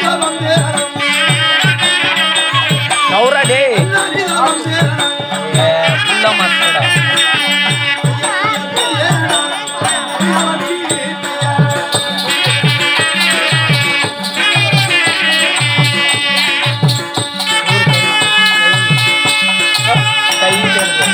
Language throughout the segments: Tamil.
நவுரா டேய் ஏ புள்ள மாஸ்டர்டா கையில இருக்கு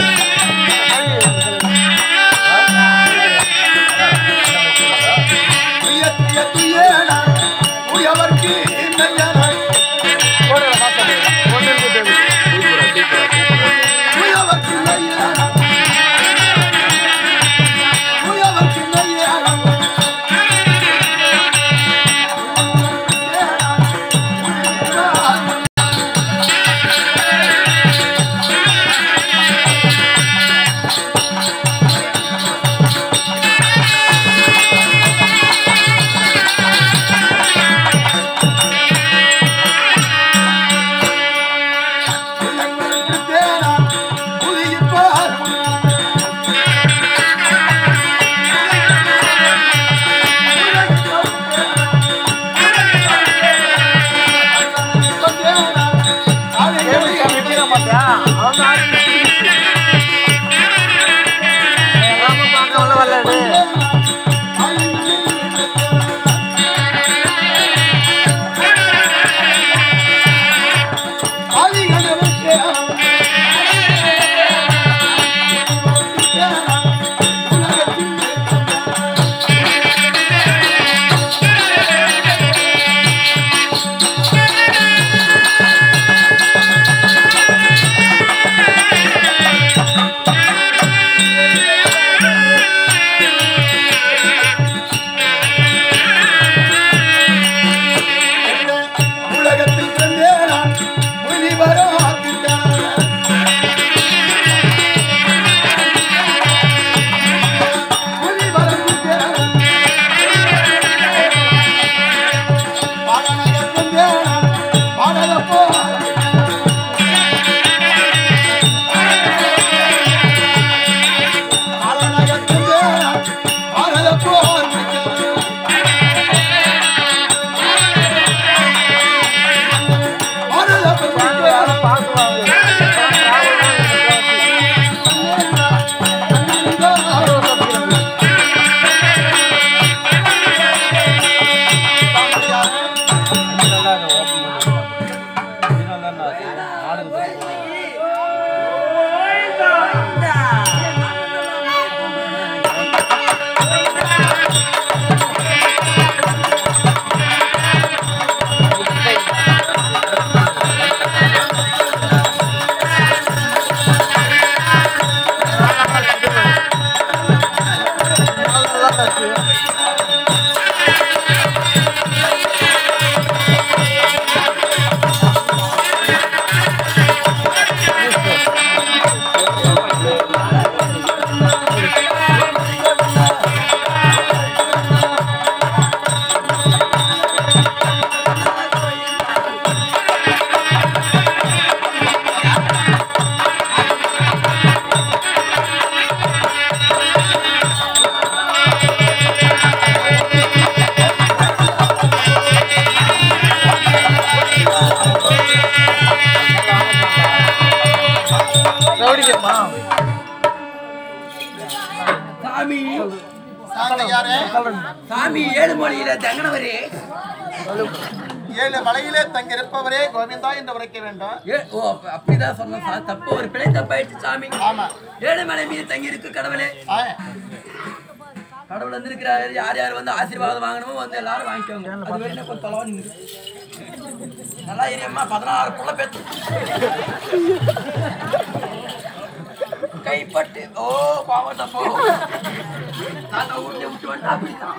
உலகத்தில் பிறந்தேனா முனிவரும் ரவுடிக்கம்மா சாமி சாமி யாரு சாமி ஏழு மொழியில தங்கனவரே ஏழு மலையிலே தங்கியிருப்பவரே கோவிந்தா என்று உரைக்க வேண்டும் ஏ- ஓ அப்ப- அப்படிதான் சொன்னேன் சா- தப்பு ஒரு பிழை தப்பாயிடுச்சு சாமி ஆமா ஏழு மலை மீது தங்கி இருக்கு கடவுளே ஆ, கடவுள் வந்திருக்கிறாரு யார் யார் வந்து ஆசீர்வாதம் வாங்கணுமோ வந்து எல்லாரும் வாங்கிக்கோங்க அது வரைக்கும் கொஞ்சம் தொலைவா நின்று நல்லா ஏரியம்மா பதினாறு புள்ள பேத்து கைப்பட்டு ஓ பாவட்ட போ தாங்க ஊர்ல விட்டு வந்து அப்படித்தான்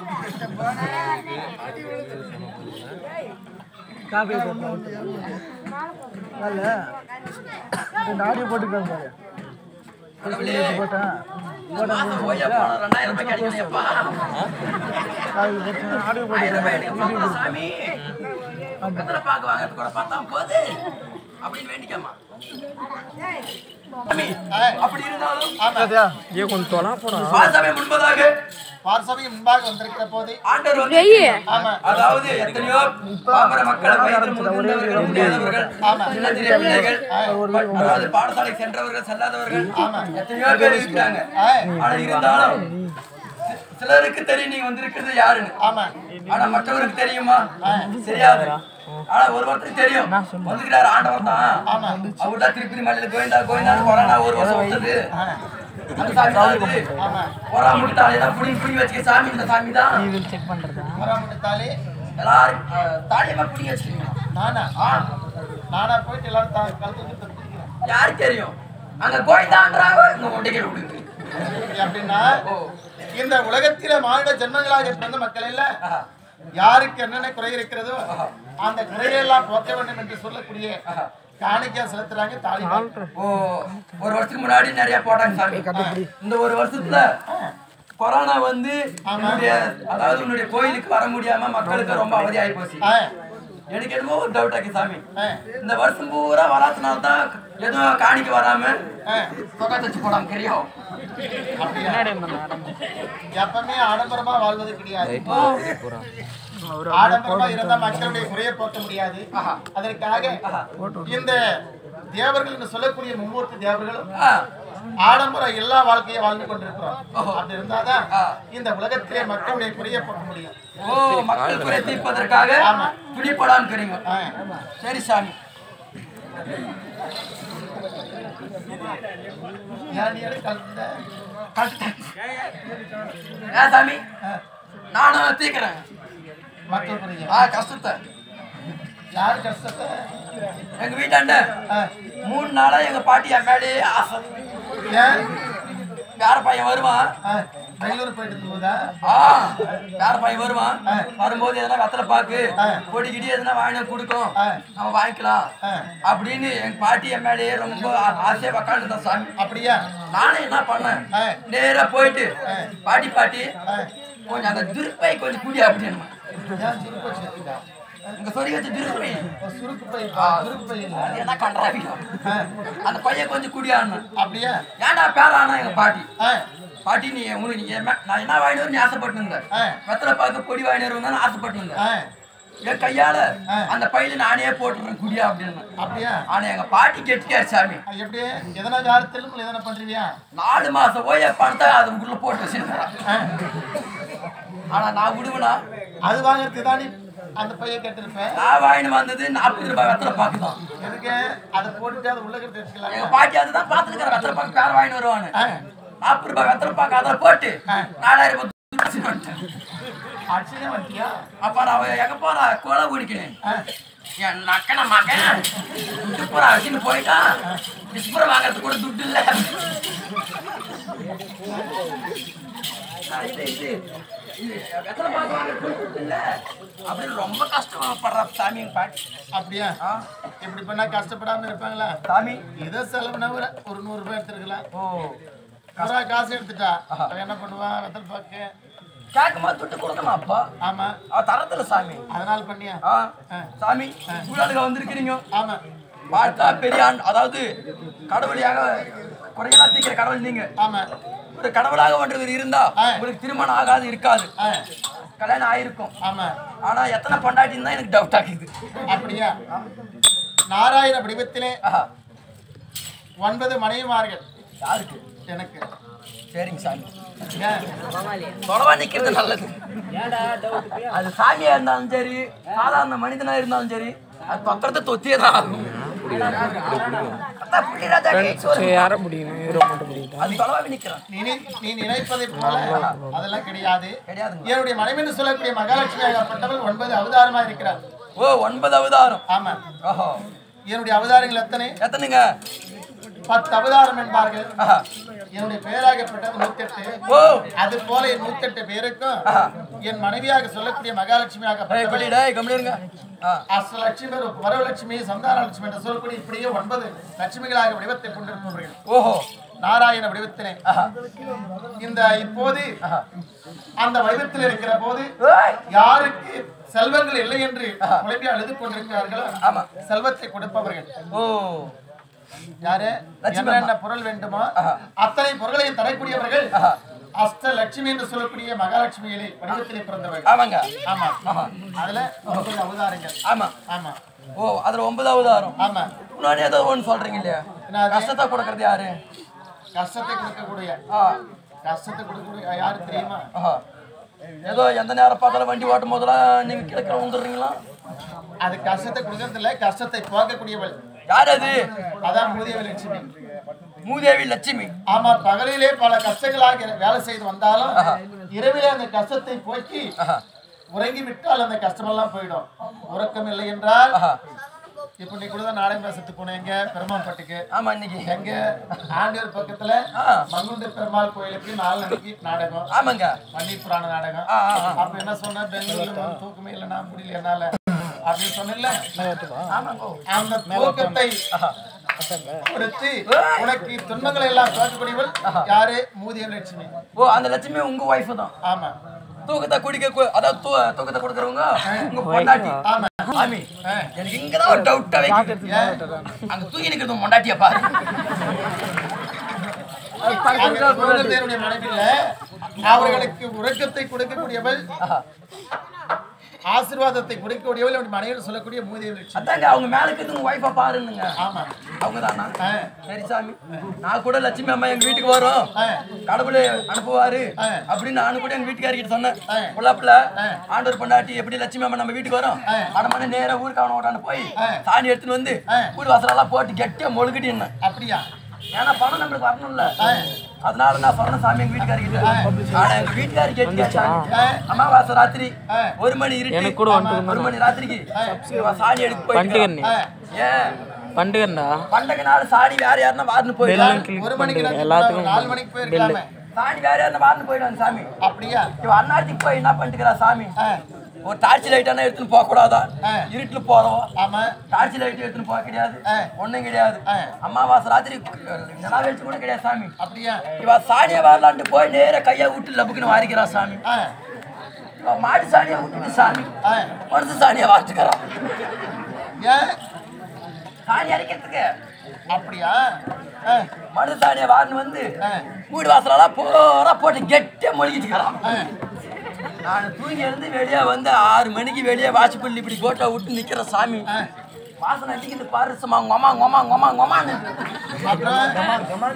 காப்பி போட்டோம் இல்ல இந்த ஆடியோ போட்டுக்கலாம் பாரு கடவுளே போட்டேன் இந்த மாசம் ஓய்யா போனா ரெண்டாயிரம் ரூபாய் கிடைக்கலையப்பா ஆயிரம் ரூபாய் எனக்கு போடல சாமி பத்திர பாக்க வாங்கறது கூட பார்த்தா போது அப்படின்னு வேண்டிக்காமா சாமி, ஆ. அப்படி இருந்தாலும் ஆமா பாசாமி முன்பதாக பார்சபைக்கு முன்பாக வந்திருக்கிற போது ஆண்டவர் வந்து ஆமா அதாவது எத்தனையோ பாமர மக்கள் வயதில் முதிர்ந்தவர்கள் முடியாதவர்கள் ஆமா. சின்ன சின்ன பிள்ளைகள் அதாவது பாடசாலை சென்றவர்கள் செல்லாதவர்கள் ஆமா. எத்தனையோ பேர் இருக்கிறாங்க ஆ, ஆனா இருந்தாலும் சி- சிலருக்கு தெரியும் நீங்க வந்திருக்கிறது யாருன்னு ஆமா ஆனா மற்றவருக்கு தெரியுமா தெரியாது ஆனா ஒரு ஒருத்தருக்கு தெரியும் வந்துக்கிறாரு ஆண்டவர் தான் ஆமா. அவர் தான் திருப்பதி மலையில கோவிந்தா கோவிந்தான்னு கொரோனா ஒரு வருஷம் வந்தது ஆ, அந்த சாமி தான் இது. ஆமா கொரோனா முடித்தாலே தான் புடி புடி வச்சுக்க சாமி இந்த சாமி தான் வராமட்டாலே எல்லாரும் அஹ், தாலியமா புடி வச்சுக்கீங்க நானா நானா போயிட்டு எல்லாரும் தா- கழுத்து தப்பிக்கிறேன் யாருக்கு தெரியும் அங்க கோயிந்தான்றாங்க இங்க முட்டைகள் விடுங்க அப்படின்னா இந்த உலகத்தில மானிட ஜென்மங்களாக பிறந்த மக்கள் இல்ல ஆஹா. யாருக்கு என்னென்ன குறை இருக்கிறதோ அந்த குறையெல்லாம் போக்க வேண்டும் என்று சொல்லக்கூடிய காணிக்கையா செலுத்துறாங்க தாலி ஓ ஒரு வருஷத்துக்கு முன்னாடி நிறைய போட்டாங்க சாமி இந்த ஒரு வருஷத்துல கொரோனா வந்து உன்னுடைய அதாவது உன்னுடைய கோயிலுக்கு வர முடியாம மக்களுக்கு ரொம்ப அவதியாகி போச்சு ஆ, எனக்கு என்னமோ ஒரு டவுட் ஆக்கி சாமி ஆ, இந்த வருஷம் பூரா வராதனால தான் எதுவும் காணிக்க வராம ஆ. தொகை தச்சு போடாம தெரியும் அப்படியா? எப்பவுமே ஆடம்பரமா வாழ்வது கிடையாது ஆடம்பரமா இருந்தா மக்களுடைய குறையை போக்க முடியாது அதற்காக இந்த தேவர்கள் என்று சொல்லக்கூடிய மும்மூர்த்தி தேவர்களும் ஆ, ஆடம்பரம் எல்லா வாழ்க்கையை வாழ்ந்து கொண்டிருக்கிறோம் அப்படி இருந்தாதான் இந்த உலகத்திலே மக்களுடைய குறையை போக்க முடியும் ஓ மக்கள் குறை தீர்ப்பதற்காக ஆமா. பிடிப்படான்னு இருக்கிறீங்க ஆ. சரி சாமி ஏன் நீ எதுக்கு கலந்த? ஏன் சாமி நானும் தீக்கிறேன் மக்கள் குறைய ஆ கஷ்டத்தை யாரு கஷ்டத்தை எங்க வீட்டாண்ட ஆ. மூணு நாளா எங்க பாட்டி என் மேலேயே ஆசை ஏன் வேற பையன் வருவான் ஆ, பெங்களூர் போயிட்டு இருக்கும்போதா ஆ வேற பையன் வருவான் வரும்போது எதனா வெத்தலை பாக்கு பொடி கிடி எதனா வாங்கி வந்து கொடுக்கும் ஆ. நம்ம வாங்கிக்கலாம் ஆ. அப்படின்னு எங்க பாட்டி என் மேலேயே ரொம்ப ஆ- ஆசையா உக்காந்துதான் சாமி அப்படியா நானே என்ன பண்ணேன் ஆ. நேரா போயிட்டு பாட்டி பாட்டி ஆ. கொஞ்சம் அந்த திருப்பை கொஞ்சம் குடி அப்படின்னு ஏன் சுருக்கு வச்சிருக்கீங்க? இங்க சொல்லி வச்ச திருப்பை ஒரு சுருக்கு பை சுருக்கு பை இல்ல அது என்ன கண்டாவியம் ஆ, அந்த பையன் கொஞ்சம் குடியான்னு அப்படியா ஏன்டா பேரானா எங்க பாட்டி ஆ, பாட்டி நீ உனக்கு நீ என்ன- நான் என்ன வாங்கிட்டு வரேன் நீ ஆசைப்பட்டு இருந்தேன் ஆ. வெத்தலை பார்க்க பொடி வாங்கிட்டு வருவேன் ஆசைப்பட்டு இருந்தேன் ஆ, என் கையால ஆ. அந்த பையில நானே போட்டுறேன் குடியா அப்படின்னு அப்படியா ஆனா எங்க பாட்டி கெட்டிக்காரு சாமி அது எப்படி எதனா காரத்திலும் எதனா பண்றியா நாலு மாசம் ஓய பணத்தை அதுக்குள்ள போட்டு வச்சிருக்கிறேன் ஆ, ஆனா நான் விடுவேனா அது வாங்கறதுக்கு தான் நீ அந்த பையன் கேட்டிருப்பேன் நான் வாங்கிட்டு வந்தது நாற்பது ரூபாய் வெத்தலை பாக்கு தான் எதுக்கு அதை போட்டுட்டு அதை உள்ள கட்டி எங்க வச்சுக்கலாம் பாட்டி அதுதான் பாத்துருக்கிற வெத்தலை பாக்கு பேர் வாங்கிட்டு வருவானு ஆ, நாற்பது ரூபாய் வெத்தலை பாக்கு அதை போட்டு நாலாயிரம் ரூபாய் துட்டு வந்துட்டேன். அடிச்சுனே வந்துட்டியா அப்ப நான் எங்க போறா கொலை குடிக்கணும் ஆ, என் நக்கன மகன் துப்புரா வச்சுன்னு போயிட்டான் பிஸ்புரம் வாங்குறதுக்கு கூட துட்டு இல்ல இது, இது, இது, வெத்தலை பாக்கு வாங்குறதுக்கு துட்டு இல்ல அப்படின்னு ரொம்ப கஷ்டப்படுற சாமி எங்க பாட்டி அப்படியா ஆ, இப்படி பண்ணா கஷ்டப்படாம இருப்பாங்களா சாமி இதை செலவுனா ஒரு ஒரு நூறு ரூபாய் எடுத்துருக்கலாம் ஓ பூரா காசு எடுத்துட்டா அவன் என்ன பண்ணுவான் வெத்தல் பாக்கு கேட்கும்போது துட்டு கொடுக்கணும் அப்பா ஆமா அவ தரத்துல சாமி அதனால பண்ணியா ஆ, சாமி ஊழலுக்கு வந்திருக்கிறீங்க ஆமா பார்த்தா பெரியான் அதாவது கடவுளியாக குறையெல்லாம் தீக்கிற கடவுள் நீங்க ஆமா ஒரு கடவுளாக ஒன்று இருந்தா ஆ. உங்களுக்கு திருமணம் ஆகாது இருக்காது ஆ, கல்யாணம் ஆயிருக்கும் ஆமா ஆனா எத்தனை பொண்டாட்டின்னு தான் எனக்கு டவுட் ஆகுது அப்படியா நாராயண வடிவத்திலே ஆஹா, ஒன்பது மனைவிமார்கள் யாருக்கு எனக்கு சரிங்க சாமி ஏன்? தொலைவா நிக்கிறது நல்லது அது சாமியா இருந்தாலும் சரி சாதாரண மனிதனா இருந்தாலும் சரி அது பத்திரத்தை தொத்தியே தான் ஆகும் அதான் புள்ளி ராஜா கேட்ஸ் வரும். அது தொலைவாக நிக்கிறான் நீ நீ- நீ நினைப்பதை போல அதெல்லாம் கிடையாது கிடையாதுங்க என்னுடைய மனைவி என்று சொல்லக்கூடிய மகாலட்சுமி ஆகப்பட்டவள் ஒன்பது அவதாரமா இருக்கிறார் ஓ ஒன்பது அவதாரம் ஆமா ஓஹோ என்னுடைய அவதாரங்கள் எத்தனை எத்தனைங்க பத்து அவதாரம் என்பார்கள் ஆஹா. என்னுடைய பெயராகப்பட்டது நூத்தெட்டு ஓ அது போல என் நூத்தெட்டு பேருக்கும் ஆஹா. என் மனைவியாக சொல்லக்கூடிய மகாலட்சுமி டேய், ஆகப்பட்டவள் இப்படி டேய், கம்முனு இருங்க. ஆ, அஷ்டலட்சுமி வரலட்சுமி சந்தானலட்சுமி என்று சொல்லக்கூடிய இப்படியே ஒன்பது லட்சுமிகளாக வடிவத்தை கொண்டிருப்பவர்கள் ஓஹோ நாராயண வடிவத்திலே ஆஹா. இந்த இப்போது ஆஹா. அந்த வடிவத்தில் இருக்கிற போது ஏய், யாருக்கு செல்வங்கள் இல்லை என்று குழம்பி அழுது கொண்டிருக்கிறார்களோ ஆமா. செல்வத்தை கொடுப்பவர்கள் ஓ யாரு லட்சுமி என்னென்ன பொருள் வேண்டுமோ அத்தனை பொருளையும் தரக்கூடியவர்கள் அஷ்டலட்சுமி என்று சொல்லக்கூடிய மகாலட்சுமியிலே வடிவத்திலே பிறந்தவர்கள் ஆமாங்க ஆமா ஆமா அதுல ஒன்பது அவதாரங்கள் ஆமா ஆமா ஓ அதுல ஒன்பதாவது வரும் ஆமா இன்னொன்னு ஏதோ ஒன்று சொல்றீங்க இல்லையா என்னது? கஷ்டத்தை கொடுக்கறது யாரு கஷ்டத்தை கொடுக்கக்கூடிய ஆ கஷ்டத்தை கொடுக்கக்கூடிய யாரு தெரியுமா ஆஹா. ஏதோ எந்த நேரம் பார்த்தாலும் வண்டி ஓட்டும் போதெல்லாம் நீங்க கிழக்கிற வந்துடுறீங்களா அது கஷ்டத்தை கொடுக்கறது இல்ல கஷ்டத்தை போக்கக்கூடியவள் யார் அது அதான் மூதியவ லட்சுமி மூதேவி லட்சுமி ஆமா பகலிலே பல கஷ்டங்களாக வேலை செய்து வந்தாலும் இரவிலே அந்த கஷ்டத்தை போக்கி ஆஹா. உறங்கி விட்டால் அந்த கஷ்டமெல்லாம் போயிடும் உறக்கம் இல்லை என்றால் ஆஹா. இப்ப நீ கூட தான் நாடகம் பேசத்துக்கு போனேன் எங்க பெருமாம்பட்டுக்கு ஆமா இன்னைக்கு எங்க ஆண்டியூர் பக்கத்துல ஆ. மங்குண்டு பெருமாள் கோயிலுக்கு நாலு நாளைக்கு நாடகம் ஆமாங்க பன்னீர் புராண நாடகம் ஆ, ஆ, ஆ. அப்ப என்ன சொன்ன பெங்களூர்ல வந்து தூக்கமே இல்லை நான் முடியல என்னால அப்படின்னு சொன்னேன்ல ஆமாங்க அந்த தூக்கத்தை கொடுத்து உனக்கு துன்பங்களை எல்லாம் துவக்கக்கூடியவள் யாரு மூதிய லட்சுமி ஓ அந்த லட்சுமி உங்க ஒய்ஃப் தான் ஆமா தூக்கத்தை குடிக்க கு- அதாவது தூ தூக்கத்தை கொடுக்குறவங்க உங்க பொண்டாட்டி ஆமா சாமி எனக்கு இங்கதான் ஒரு டவுட்டா வைக்குது அங்க தூங்கி நிக்கிறது பொண்டாட்டியா பாரு அங்க தூங்கத்தேவனுடைய மனைவியில அவர்களுக்கு உறக்கத்தை கொடுக்கக்கூடியவள் ஆசீர்வாதத்தை கொடுக்கக்கூடியவள் அவன் மனைவியில் சொல்லக்கூடிய மூதிய லட்சுமி அதாங்க அவங்க மேல இருக்கிறது உங்க ஒய்ஃபா பாருங்க ஆமா அவங்க தானா ஆ. சரி சாமி நான் கூட லட்சுமி அம்மா எங்க வீட்டுக்கு வரும் ஆ. கடவுளே அனுப்புவாரு ஆ. அப்படின்னு நானும் கூட எங்க வீட்டுக்காரிக்கிட்ட சொன்னேன் ஆ. உள்ளாப்புல ஆண்டவர் பொண்டாட்டி எப்படி லட்சுமி அம்மா நம்ம வீட்டுக்கு வரும் ஆ. அடமான நேரா ஊருக்கு அவன ஓட்டான்னு போய் ஆ. சாணி எடுத்துன்னு வந்து ஆ. வீடு வாசலெல்லாம் போட்டு கெட்டியா மொழுகிட்டு அப்படியா ஏன்னா பணம் நம்மளுக்கு வரணும்ல அதனால நான் சொன்ன சாமி எங்க வீட்டுக்காரிக்கிட்ட ஆனா எங்க வீட்டுக்காரி கேட்டு கேட்டாங்க அமாவாசை ராத்திரி ஆ. ஒரு மணி இருட்டு கூட வந்துட்டு ஒரு மணி ராத்திரிக்கு இவ சாணி எடுத்து போயிட்டு பண்டுகண்ணி ஏன் பண்டுகண்ணா பண்டக நாள் சாணி வேற யாருன்னா வாருன்னு போயிடுவாங்க கிளிக் ஒரு மணிக்கு பண்ணுங்க நான் எல்லாத்துக்கும் நாலு மணிக்கு போயிருக்கலாமே சாணி வேற யாருன்னா வாருன்னு போயிடுவாங்க சாமி அப்படியா இவ அண்ணாத்துக்கு போய் என்ன பண்ணிட்டுக்கிறா சாமி ஆ. ஒரு டார்ச் லைட் ஆனா எடுத்துன்னு போக கூடாதா ஆ. இருட்டுல போறோம் ஆமா டார்ச் லைட் எடுத்துன்னு போக கிடையாது ஆ. ஒண்ணும் கிடையாது ஆ. அமாவாசை ராத்திரி நிலா வெளிச்சு கூட கிடையாது சாமி அப்படியா இவ சாணியை வரலான்ட்டு போய் நேர கையை விட்டு லபுக்குன்னு வாரிக்கிறா சாமி ஆ இவ மாட்டு சாணியை விட்டுட்டு சாமி ஆ மனுஷ சாணியை வாரிச்சுக்கிறான் ஏன் சாணி அரைக்கிறதுக்கு அப்படியா ஆ மனுஷ சாணியை வாரின்னு வந்து ஆ. வீடு வாசலெல்லாம் பூரா போட்டு கெட்டியா மொழிக்கிட்டுக்கிறான் ஆ நான் தூங்கி இருந்து வெளியே வந்து ஆறு மணிக்கு வெளியே வாசிப்பள்ளி இப்படி கோட்டை விட்டு நிக்கிற சாமி ஆ. வாசனை அடிக்குது பாரு சும்மா கொமா கொமா கொமா கொமான்னு அப்புறம் கம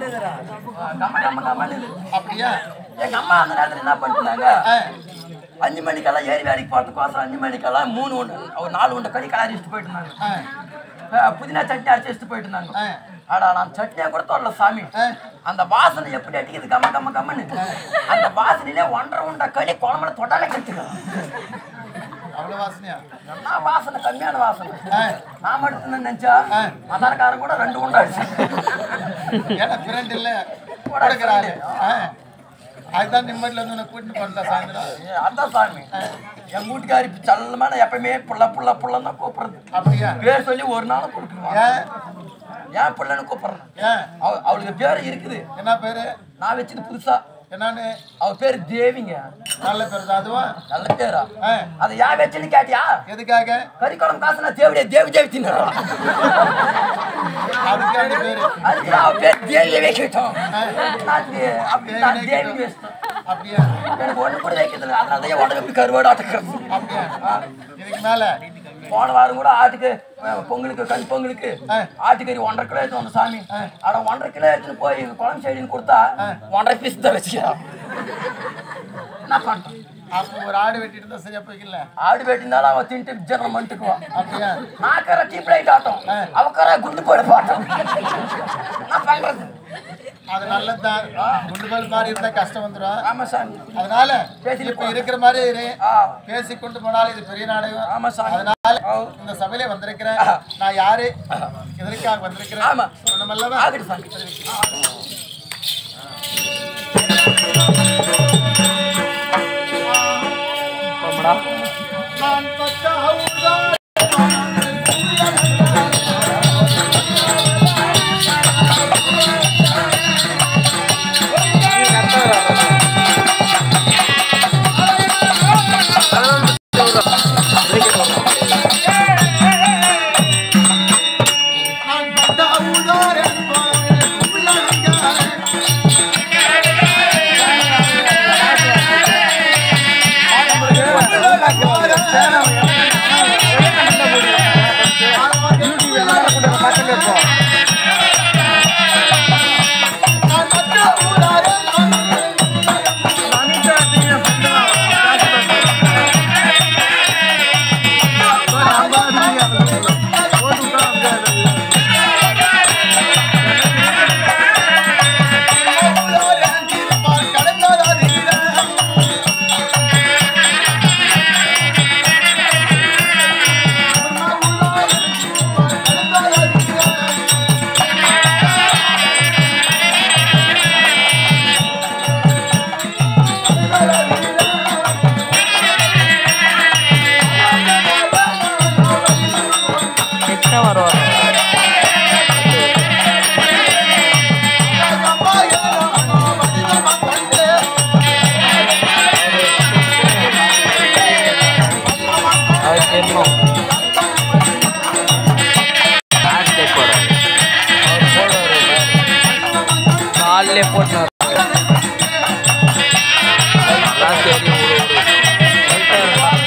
கம கமன்னு அப்படியா எங்க அம்மா அந்த நேரத்துல என்ன பண்ணிருந்தாங்க ஆ அஞ்சு மணிக்கெல்லாம் ஏரி வேலைக்கு போறதுக்கோசரம் அஞ்சு மணிக்கெல்லாம் மூணு ஒன்று ஒரு நாலு ஒன்று கறி கலாரி வச்சுட்டு போயிட்டு இருந்தாங்க ஆ அஹ் புதினா சட்னி அரைச்சி வச்சுட்டு போயிட்டு இருந்தாங்க ஆ. ஆடா நான் சட்னியை கூட தொடல சாமி ஆ. அந்த வாசனை எப்படி அடிக்குது கம்ம கம்ம கம்மன்னு அந்த வாசனையிலே ஒன்றரை உண்டை களி குழம்புல தொட்டாலே கத்துக்கலாம் அவ்வளவு வாசனையா என்ன வாசனை கம்மியான வாசனை ஆ நான் மட்டும் தான் நினைச்சா ஆ. மதாரக்காரன் கூட ரெண்டு உண்டை அடிச்சு ஏன்னா ஃப்ரெண்ட் இல்ல கொடுக்குறாரு ஆ அதுதான் நிம்மதியில வந்து உன்னை கூட்டிட்டு போனதா சாயந்தரம் ஏ, அதான் சாமி என் வீட்டுக்காரி சல்லமான எப்பயுமே புள்ள புள்ள புள்ளன்னு தான் கூப்பிடுறது அப்படியா பேர் சொல்லி ஒரு நாளும் கொடுத்துருவான் ஏன் ஏன் புள்ளன்னு கூப்பிடுறேன் ஏன் அவ- அவளுக்கு பேர் இருக்குது என்ன பேரு நான் வச்சது புதுசா என்னன்னு அவ பேர் தேவிங்க நல்ல பேரு தான் அதுவும் நல்ல பேரா ஆ அதை யார் வச்சுன்னு கேட்டியா எதுக்காக கறிக்குளம் காசு நான் தேவிடைய தேவி தேவி தின்னுறான் அதுக்காண்டி பேரு அதுக்கு அவ பேர் தேவியை வைக்கட்டும் நான் தே- அப்படி நான் தேவி வச்சிட்டேன் அப்படியா எனக்கு ஒண்ணு கூட வைக்கிறது அதனால தான் உடனே போய் கருவாடு ஆட்டுக்கிறேன் அப்படியா இதுக்கு மேல போன வாரம் கூட ஆட்டுக்கு அஹ், பொங்கலுக்கு கண் பொங்கலுக்கு ஆ. ஆட்டுக்கறி ஒன்றரை கிலோ எடுத்து வந்த சாமி ஆனா ஒன்றரை கிலோ எடுத்துட்டு போய் குழம்பு சைடுன்னு கொடுத்தா ஒன்றரை பீஸ் தான் வச்சுக்கிறான் என்ன பண்றேன் அப்ப ஒரு ஆடு வெட்டிட்டு இருந்தா சரியா போய்க்கல ஆடு வெட்டினாலும் அவன் தின்ட்டு ஜனம் பண்ணிட்டுக்குவான் அப்படியா நாக்கற டீப் லைட் ஆட்டம் அவக்கற குண்டு போட பாட்டம் என்ன பண்றது அது நல்லதுதான் குண்டுகள் மாதிரி இருந்தா கஷ்டம் வந்துடும் ஆமா சாமி அதனால பேசிட்டு இப்ப இருக்கிற மாதிரி இரு. ஆ பேசி கொண்டு போனாலும் இது பெரிய நாடகம் ஆமா சாமி அதனால ஆ. இந்த சபையில வந்திருக்கிறேன் நான் யாரு எதற்காக வந்திருக்கிறேன் ஆமா. சொன்னமல்லவா ஆகட்டும் சாமி நான் பச்சாவுதான் ஆ கிருஷ்ணா வருவார் அது தெரியணும் பேட்லே போறாரு அவர் போடுவாரு காலிலே போட்டார் அதான் தெரியும் விடு, விடு.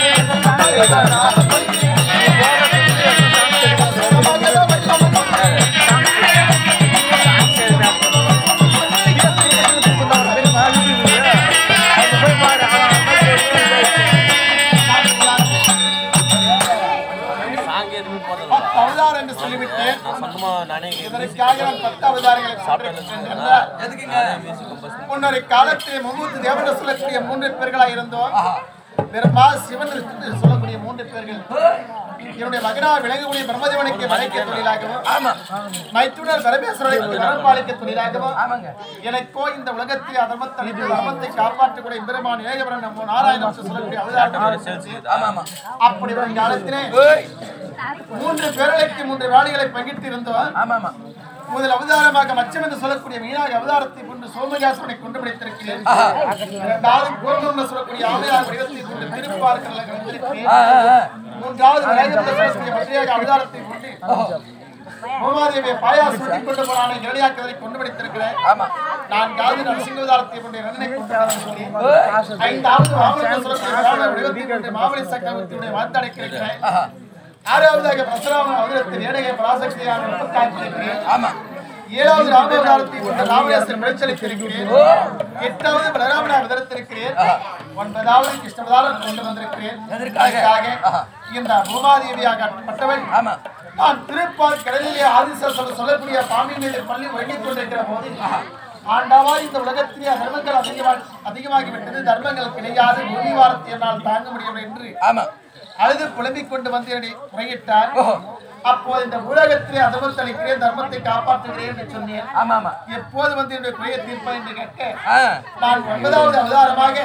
பத்து அவதாரம் என்று சொல்லிவிட்டேன் இதற்காக நான் பத்து அவதாரங்களை கொண்டிருக்கின்றேன். முன்னொரு காலத்தில் மும்மூர்த்தி தேவன் சொல்லக்கூடிய மூன்று பேர்களாக இருந்தோம் பெருமா சிவன் என்று சொல்லக்கூடிய மூன்று பேர்கள் என்னுடைய மகனா விளங்கக்கூடிய பிரம்மதேவனுக்கு வளைக்க தொழிலாகவும் ஆமா மைத்துனர் பரமேஸ்வரனுக்கு வரப்பாளிக்க தொழிலாகவும் ஆமாங்க எனக்கோ இந்த உலகத்தை அதர்மத்தளித்து தர்மத்தை காப்பாற்றக்கூடிய பெருமான் ஏகபரன் நம்ம நாராயணன் என்று சொல்லக்கூடிய அவதாரம் ஆமா ஆமா அப்படி ஒரு காலத்திலே ஏய் மூன்று பேர்களுக்கு மூன்று வேலைகளை பங்கிட்டு இருந்தோம் ஆமா ஆமா முதல் அவதாரமாக மச்சம் என்று சொல்லக்கூடிய மீனாக அவதாரத்தை கொண்டு சோமகாசுரனை கொண்டு பிடித்திருக்கிறேன் இரண்டாவது கூர்மம் என்று சொல்லக்கூடிய ஆமையாக வடிவத்தை கொண்டு திருப்பார்கள் வந்திருக்கிறேன் ஆ, ஆ, ஆ. மூன்றாவது விநாயகர் என்று சொல்லக்கூடிய மத்தியாக அவதாரத்தை கொண்டு பூமாதேவியை பாயா சுட்டி கொண்டு போனான இரணியாக்கதை கொண்டு பிடித்திருக்கிறேன் ஆமா நான்காவது நரசிங்க அவதாரத்தை கொண்டு ரன்னனை கொண்டு வரேன் ஐந்தாவது மாமலை என்று சொல்லக்கூடிய பிராமண வடிவத்தை கொண்டு மாமலை சக்கரவர்த்தியுடைய வார்த்தடைக்கிறேன் ஆஹா. ஆறாவதாக பரசுராம அவதரத்தில் ஏழைய பராசக்தியான முப்பத்தாக்கியிருக்கிறேன் ஆமா ஏழாவது ராமவதாரத்தை கொண்ட ராமதாசன் விளைச்சலித்திருக்கிறேன் எட்டாவது பலராமன அவதரித்திருக்கிறேன் ஒன்பதாவது கிருஷ்ணவதாரம் கொண்டு வந்திருக்கிறேன் எதற்காக? அதற்காக இந்த பூமாதேவியாக பட்டவள் ஆமா நான் திருப்பால் கடலிலே ஆதிசர் சொல்ல சொல்லக்கூடிய பாம்பின் மீது பள்ளி உறங்கிக் கொண்டிருக்கிற போது ஆண்டாவா இந்த உலகத்திலே தர்மங்கள் அதிகமாக அதிகமாகிவிட்டது தர்மங்கள் கிடையாது பூமி வாரத்தை என்னால் தாங்க முடியும் என்று ஆமா அழுது புலம்பிக் கொண்டு வந்து என்னை முறையிட்டார் அப்போது இந்த உலகத்திலே அதர்மத்தை அளிக்கிறேன் தர்மத்தை காப்பாற்றுகிறேன் என்று சொன்னேன் ஆமா ஆமா எப்போது வந்து என்னுடைய குறைய தீர்ப்பா என்று கேட்க ஆ நான் ஒன்பதாவது அவதாரமாக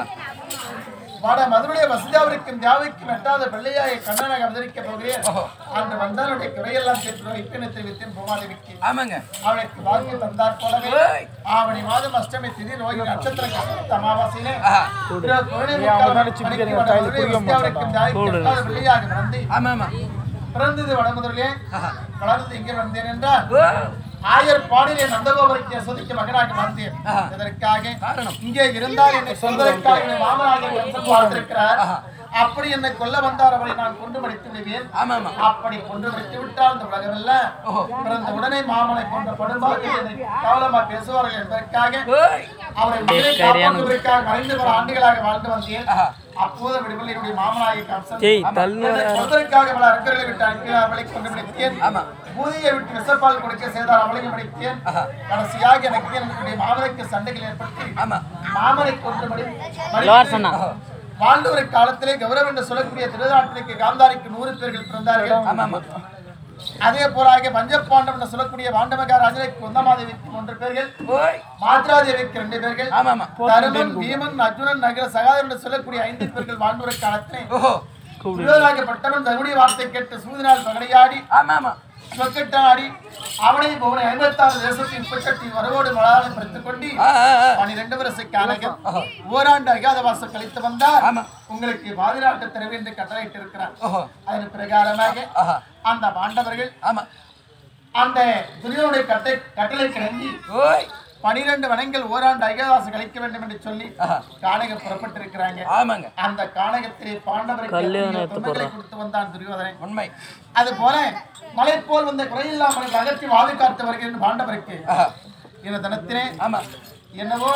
வட மதுரைய வசுதாவிற்கும் தியாவிற்கும் எட்டாத பிள்ளையாய கண்ணனாக அவதரிக்க போகிறேன் அன்று வந்தாலுடைய குறையெல்லாம் சேர்த்து வைப்பினை தெரிவித்தேன் பூமாதேவிக்கு ஆமாங்க அவளுக்கு வாக்கு தந்தார் போலவே ஏய். ஆவணி மாதம் அஷ்டமி திதி நோய் நட்சத்திர கஷ்ட அமாவாசையிலே ஆஹா. பிறகு குழந்தை முக்கால் மணிக்கு வட மதுரை வசுதாவிற்கும் தியாவிற்கும் எட்டாத பிள்ளையாக பிறந்து ஆமா ஆமா பிறந்தது வடமுதலே வளர்ந்து இங்கே வந்தேன் என்றால் ஓ, ஆயர் பாடிலே நந்தகோபுரத்தை சொதிக்க மகனாக வந்தேன் ஆஹா. இதற்காக காரணம் இங்கே இருந்தால் என்னை சொல்வதற்காக என்னை மாமனாக கம்சன் பார்த்திருக்கிறார் ஆஹா. அப்படி என்னை கொல்ல வந்தார் அவரை நான் கொண்டு மடித்து விடுவேன் ஆமா ஆமா அப்படி கொண்டு மடித்து விட்டால் இந்த உலகம் எல்லாம் ஓஹோ. பிறந்த உடனே மாமனை கொண்ட படும்பாக என்னை கேவலமா பேசுவார்கள் என்பதற்காக ஓய் அவரை உயிரை காப்பாற்றுவதற்காக மறைந்து பல ஆண்டுகளாக வாழ்ந்து வந்தேன் ஆஹா. அப்போது விடுதலை என்னுடைய மாமனாகி கம்சன் ஜெய் தள்ளு என்னை கொல்வதற்காக பல அக்கறைகளை விட்டு அனுப்பினார் அவளை கொண்டு பிடித்தேன் ஆமா. பூதியை விட்டு விசப்பால் கொடுக்க செய்தார் அவளையும் பிடித்தேன் ஆஹா. கடைசியாக எனக்கு என்னுடைய மாமனுக்கு சண்டைகள் ஏற்பட்டு ஆமா மாமனை கொண்டு மடி லோர் சொன்னா வாழ்ந்த ஒரு காலத்திலே கௌரவம் என்று சொல்லக்கூடிய திருநாட்டிற்கு காந்தாரிக்கு நூறு பேர்கள் பிறந்தார்கள் ஆமா ஆமா அதே போலாக பஞ்சப்பாண்டம் என்று சொல்லக்கூடிய வாண்டமகா ராஜனுக்கு குந்தமாதேவிக்கு மூன்று பேர்கள் ஓய் மாத்ராதேவிக்கு ரெண்டு பேர்கள் ஆமா ஆமா தருமன் பீமன் அர்ஜுனன் நகர சகாதரன் என்று சொல்லக்கூடிய ஐந்து பேர்கள் வாழ்ந்த ஒரு காலத்திலே ஓஹோ பட்டவன் தன்னுடைய வார்த்தை கேட்டு சூதினால் பகடையாடி ஆமா ஆமா சொக்கட்டாடி அவனை பவனை ஐம்பத்தாறு தேசத்தின் புச்சட்டி வரவோடு மலாலை பறித்துக் கொண்டு ஆ, ஆ, ஆ. பனிரெண்டு வருஷ காலகம் ஓராண்டு அகாதவாசம் கழித்து வந்தார் ஆமா. உங்களுக்கு பாதுகாப்பு தர என்று கட்டளையிட்டு இருக்கிறார் ஓஹோ அதன் பிரகாரமாக ஆஹா. அந்த பாண்டவர்கள் ஆமா அந்த துணியோடைய கட்டை கட்டளை கிடங்கி ஓய் பனிரெண்டு வனங்கள் ஓராண்டு அகாதவாசம் கழிக்க வேண்டும் என்று சொல்லி ஆஹா. கானகம் புறப்பட்டிருக்கிறாங்க ஆமாங்க அந்த கானகத்திலே பாண்டவருக்கு கல்யாணம் எத்தனையோ எடுத்து துன்பங்களை கொடுத்து வந்தான் துரியோதனன் உண்மை அது போல மலை போல் வந்த குறையில்லாமல் அகற்றி வாது காத்து வருகின்ற பாண்டவருக்கு ஆஹா. இந்த தினத்திலே ஆமா என்னவோ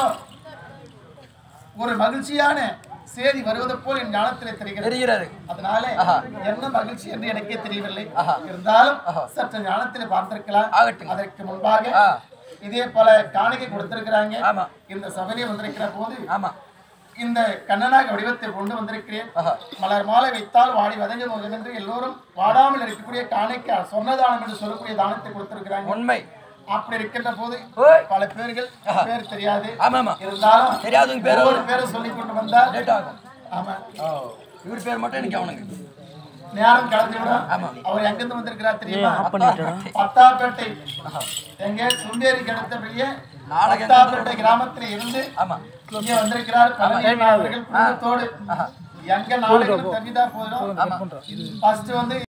ஒரு மகிழ்ச்சியான செய்தி வருவது போல் என் ஞானத்திலே தெரிகிறது தெரிகிறது அதனால ஆஹா. என்ன மகிழ்ச்சி என்று எனக்கே தெரியவில்லை ஆஹா. இருந்தாலும் ஆஹா. சற்று ஞானத்திலே பார்த்திருக்கலாம் ஆகட்டும். அதற்கு முன்பாக ஆ. இதே போல காணிக்கை கொடுத்திருக்கிறாங்க ஆமா. இந்த சபையிலே வந்திருக்கிற போது ஆமா இந்த கண்ணனாக வடிவத்தை கொண்டு வந்திருக்கிறேன் ஆஹா. மலர் மாலை வைத்தால் வாடி வதங்கி போகும் என்று எல்லோரும் வாடாமல் இருக்கக்கூடிய காணிக்க சொன்னதானம் என்று சொல்லக்கூடிய தானத்தை கொடுத்திருக்கிறாங்க உண்மை அப்படி இருக்கின்ற போது ஓய். பல பேர்கள் பேர் தெரியாது ஆமா ஆமா இருந்தாலும் தெரியாதவங்க பேர் ஒவ்வொரு பேரை சொல்லி கொண்டு வந்தால் லேட் ஆகும் ஆமா ஓ இவர் பேர் மட்டும் எனக்கு அவனுக்கு நேரம் கடந்துவிடும் அவர் எங்கிருந்து வந்திருக்கிறார் தெரியுமா பத்தாப்பேட்டை எங்க சுண்டேரிக்கு அடுத்தபடியே பத்தாப்பேட்டை கிராமத்துல இருந்து இங்கே வந்திருக்கிறார் பழனி அவர்கள் குடும்பத்தோடு எங்க நாடுகளும் தெரிஞ்சா போதும் ஃபர்ஸ்ட் வந்து